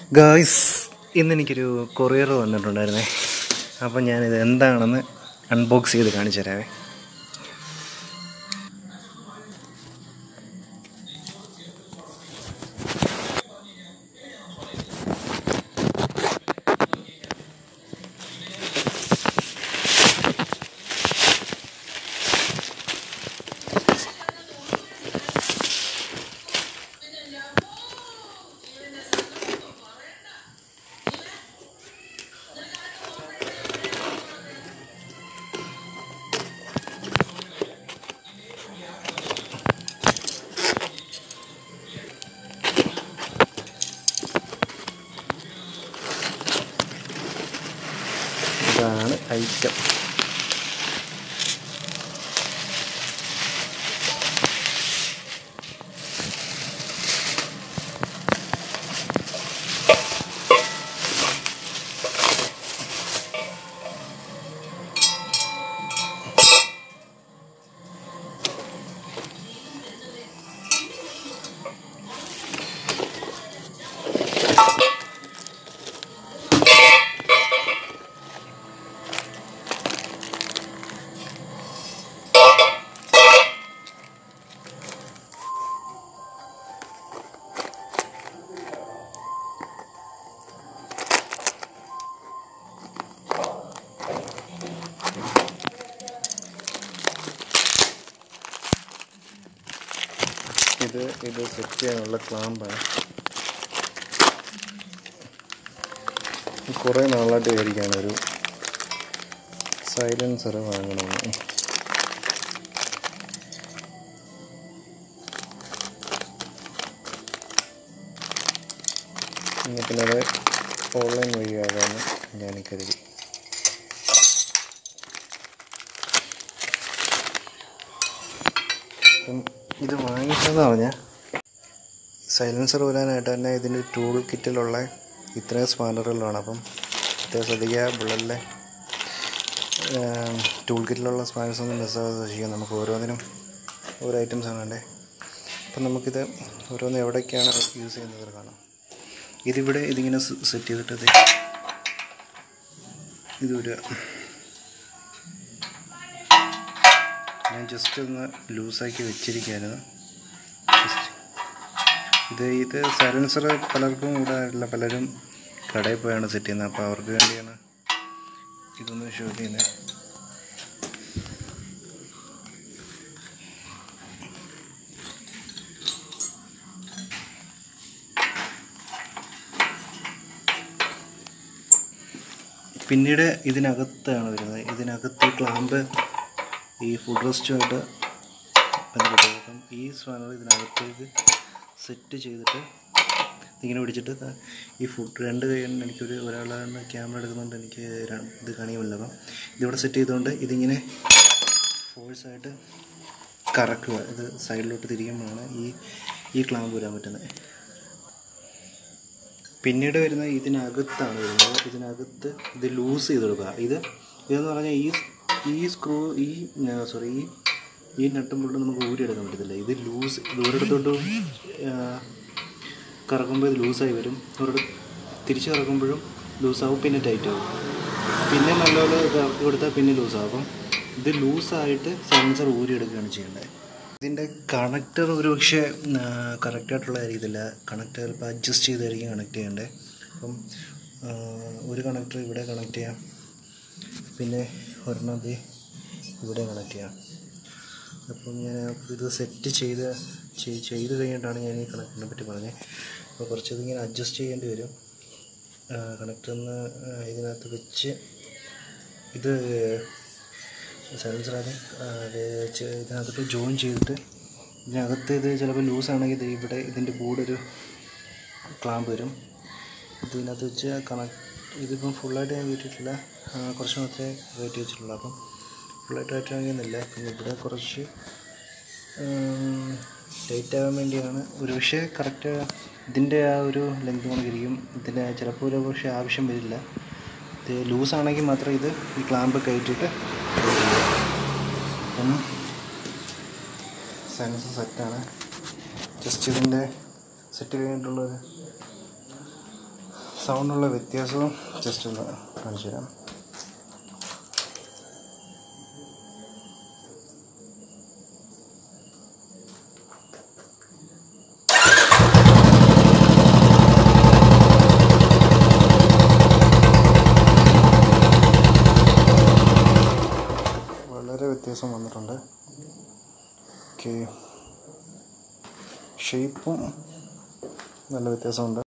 guys ഇന്ന് എനിക്കൊരു courier വന്നിട്ടുണ്ടായിരുന്നേ അപ്പം ഞാനിത് എന്താണെന്ന് അൺബോക്സ് ചെയ്ത് കാണിച്ചു തരാവേ ഇതാണ് ഐറ്റം ഇത് ഇത് സെറ്റ് ചെയ്യാനുള്ള ക്ലാമ്പാണ് കുറേ നാളായിട്ട് മേടിക്കാണ് ഒരു സൈലൻസർ വാങ്ങണമെന്ന് ഇനി പിന്നെ അത് ഓൺലൈൻ വഴിയാകാമെന്ന് ഞാൻ കരുതി അപ്പം ഇത് വാങ്ങിച്ചതെന്ന് പറഞ്ഞാൽ സൈലൻസർ വരാനായിട്ട് തന്നെ ഇതിൻ്റെ ടൂൾ കിറ്റിലുള്ള ഇത്രയും സ്പാനറുകളാണ് അപ്പം പ്രത്യേകം ശ്രദ്ധിക്കുക ബുള്ളറ്റിലെ ടൂൾ കിറ്റിലുള്ള സ്പാനേഴ്സ് ഒന്നും മിസ്സാകാതെ സൂക്ഷിക്കുക നമുക്ക് ഓരോന്നിനും ഓരോ ഐറ്റംസ് ആണ് വേണ്ടേ അപ്പം നമുക്കിത് ഓരോന്ന് എവിടേക്കാണ് യൂസ് ചെയ്യുന്നത് കാണാം ഇതിവിടെ ഇതിങ്ങനെ സെറ്റ് ചെയ്തിട്ട് ദേ ഇതൊരു ഞാൻ ജസ്റ്റ് ഒന്ന് ലൂസാക്കി വെച്ചിരിക്കുകയായിരുന്നു ജസ്റ്റ് ഇത് ഇത് സൈലൻസർ പലർക്കും ഇവിടെ ഉള്ള പലരും കടയിൽ പോയാണ് സെറ്റ് ചെയ്യുന്നത് അപ്പോൾ അവർക്ക് വേണ്ടിയാണ് ഇതൊന്ന് ഷോ ചെയ്യുന്നത് പിന്നീട് ഇതിനകത്താണ് വരുന്നത് ഇതിനകത്ത് ഈ ക്ലാമ്പ് ഈ ഫുഡ് റെസ്റ്റുമായിട്ട് ബന്ധപ്പെട്ടത് അപ്പം ഈ സ്പാനർ ഇതിനകത്തേക്ക് സെറ്റ് ചെയ്തിട്ട് ഇങ്ങനെ പിടിച്ചിട്ട് ദാ ഈ ഫുഡ് രണ്ട് കൈ കൊണ്ട് എനിക്കൊരു ഒരാളാണ് ക്യാമറ എടുക്കുന്നുണ്ട് എനിക്ക് ര- ഇത് കാണിയുമില്ല അപ്പം ഇതിവിടെ സെറ്റ് ചെയ്തുകൊണ്ട് ഇതിങ്ങനെ ഫോഴ്സായിട്ട് കറക്കുക ഇത് സൈഡിലോട്ട് തിരിക്കുമ്പോഴാണ് ഈ ഈ ക്ലാമ്പ് വരാൻ പറ്റുന്നത് പിന്നീട് വരുന്ന ഇതിനകത്താണ് വരുന്നത് ഇതിനകത്ത് ഇത് ലൂസ് ചെയ്ത് കൊടുക്കുക ഇത് ഇതെന്ന് പറഞ്ഞാൽ ഈ ഈ സ്ക്രൂ ഈ സോറി ഈ ഈ നട്ടും ബോൾട്ടും നമുക്ക് ഊരിയെടുക്കാൻ പറ്റത്തില്ല ഇത് ലൂസ് ദൂരെടുത്തോട്ട് കറക്കുമ്പോൾ ഇത് ലൂസായി വരും ഒരിടത്ത് തിരിച്ച് കറക്കുമ്പോഴും ലൂസാവും പിന്നെ ടൈറ്റ് ആവും പിന്നെ നല്ലപോലെ കറക്കി കൊടുത്താൽ പിന്നെ ലൂസാവും അപ്പം ഇത് ലൂസായിട്ട് സെൻസർ ഊരിയെടുക്കുകയാണ് ചെയ്യേണ്ടത് ഇതിൻ്റെ കണക്ടർ ഒരു പക്ഷേ കറക്റ്റായിട്ടുള്ള രീതിയില്ല കണക്ടർ ചിലപ്പോൾ അഡ്ജസ്റ്റ് ചെയ്തായിരിക്കും കണക്ട് ചെയ്യേണ്ടത് അപ്പം ആ, ഒരു കണക്ടർ ഇവിടെ കണക്ട് ചെയ്യാം പിന്നെ ഒരെണ്ണം ദേ ഇവിടെ കണക്ട് ചെയ്യാം അപ്പം ഞാൻ ഇത് സെറ്റ് ചെയ്ത് ചെയ്- ചെയ്ത് കഴിഞ്ഞിട്ടാണ് ഞാൻ ഈ കണക്ടറിനെ പറ്റി പറഞ്ഞത് അപ്പോൾ കുറച്ച് ഇതിങ്ങനെ അഡ്ജസ്റ്റ് ചെയ്യേണ്ടി വരും കണക്ടറിന്ന് ഇതിനകത്ത് വെച്ച് ഇത് സൈലൻസർ ആദ്യം അത് ചെ- ഇതിനകത്ത് ജോയിൻ ചെയ്തിട്ട് ഇതിനകത്ത് ഇത് ചിലപ്പോൾ ലൂസ് ആണെങ്കിൽ ദേ ഇവിടെ ഇതിൻ്റെ കൂടെ ഒരു ക്ലാമ്പ് വരും ഇതിനകത്ത് വെച്ച് കണക്ട് ഇതിപ്പം ഫുള്ളായിട്ട് ഞാൻ കയറ്റിയിട്ടില്ല ആ, കുറച്ച് മാത്രമേ കയറ്റി വെച്ചിട്ടുള്ളൂ അപ്പം ഫുള്ളായിട്ട് കയറ്റി വാങ്ങിയെന്നില്ല പിന്നെ ഇവിടെ കുറച്ച് ടൈറ്റ് ആകാൻ വേണ്ടിയാണ് ഒരു പക്ഷേ കറക്റ്റ് ഇതിൻ്റെ ആ ഒരു ലെങ്ത് കണക്കിരിക്കും ഇതിൻ്റെ ചിലപ്പോൾ ഒരു പക്ഷേ ആവശ്യം വരില്ല ഇത് ലൂസ് ആണെങ്കിൽ മാത്രം ഇത് ഈ ക്ലാമ്പ് കയറ്റിയിട്ട് അപ്പം സൈലൻസർ സെറ്റാണ് ജസ്റ്റ് ഇതിൻ്റെ സെറ്റ് കഴിഞ്ഞിട്ടുള്ളൊരു സൗണ്ടുള്ള വ്യത്യാസവും ജസ്റ്റ് ഒന്ന് കാണിച്ചു തരാം വളരെ വ്യത്യാസം വന്നിട്ടുണ്ട് ഓക്കെ ഷേപ്പും നല്ല വ്യത്യാസമുണ്ട്